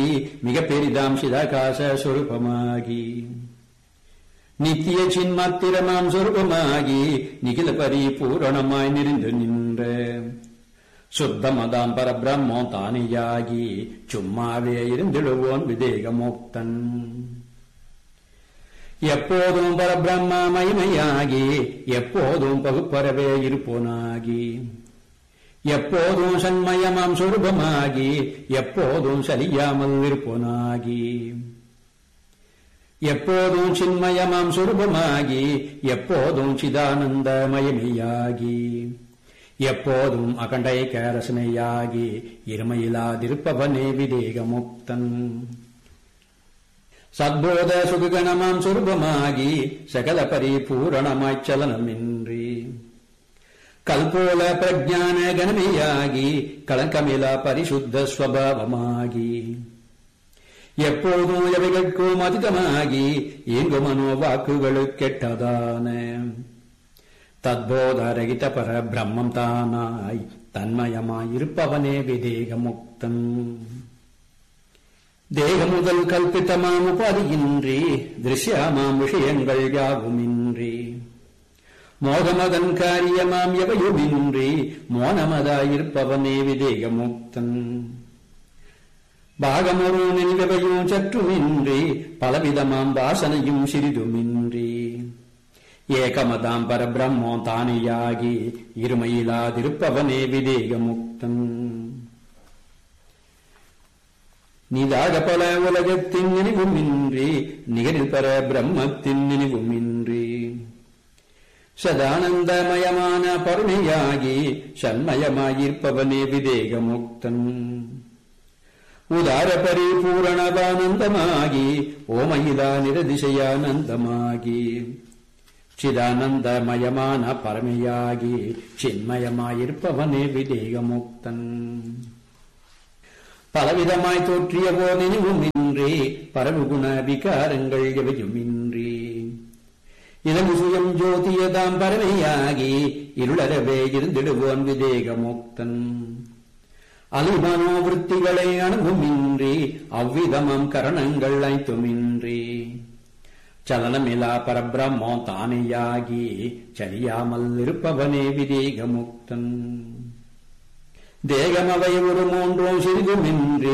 மிக பெரிதாம் சிதாகாச சொரூபமாகி நித்திய சின்மாத்திரமாம் சொரூபமாகி நிகில பரிபூரணமாய் நிறைந்து நின்ற சுத்தமதாம் பரபிரம்மோ தானியாகி சும்மாவே இருந்திடுவோன் விதேகமோக்தன் எப்போதும் பரபிரம்ம மகிமையாகி எப்போதும் பகுப்பறவே இருப்போனாகி எப்போதும் சண்மயமாம் சொரூபமாகி எப்போதும் சலியாமல் இருப்போனாகி எப்போதும் சின்மயமாம் சொரூபமாகி எப்போதும் சிதானந்த மயமையாகி எப்போதும் அகண்டை கேரசனையாகி இருமையிலாதிருப்பவனே விதேகமுக்தன் சத்போத சுககணமாம் சொரூபமாகி சகல பரிபூரணமாய்ச் சலனமின்றி கல்போல பிரஜான கணமையாகி களங்கமிலா பரிசுத்த ஸ்வபாவமாகி எப்போதும் எவைகட்கும் அதிகமாகி இங்கு மனோவாக்குகளுக்கெட்டதான தத்போதரகித பர பிரம்மம் தானாய் தன்மயமாயிருப்பவனே விதேகமுக்தன் தேக முதல் கல்பித்தமாம் உபாதியின்றி திருஷ்யமாம் விஷயங்கள் யாவுமின்றி மோகமதன் காரியமாம் எவையுமின்றி மோனமதாயிருப்பவனே விதேகமுக்தன் பாகமொரு நினைவையும் சற்றுமின்றி பலவிதமாம் வாசனையும் சிறிதுமின்றி ஏகமதாம் பரபிரம்மோ தானியாகி இருமையிலாதிருப்பவனே விதேகமுக்தன் நீதாக பல உலகத்தின் நினைவுமின்றி நிகரில் பர பிரம்மத்தின் நினைவுமின்றி சதானந்தமயமான பருணையாகி சண்மயமாயிருப்பவனே விதேகமுக்தன் உதார பரிபூரணதானந்தமாகி ஓமயிலா நிரதிசயானந்தமாகி சிதானந்தமயமான பரமையாகி சின்மயமாயிருப்பவனே விதேகமுக்தன் பலவிதமாய் தோற்றிய போதெனிவும் இன்றி பரவுகுண விகாரங்கள் எவையுமின்றி இதன் சுயம் ஜோதியதாம் பரமையாகி இருளரவே இருந்திடுவோன் விதேகமுக்தன் அலிமனோவிற்த்திகளை அணுகுமின்றி அவ்விதமாம் கரணங்கள் ஐத்துமின்றி சலனமிலா பரபிரம்மோ தானேயாகி சரியாமல் இருப்பவனே விதேகமுக்தன் தேகமவை ஒரு மூன்றோ சிறிதுமின்றி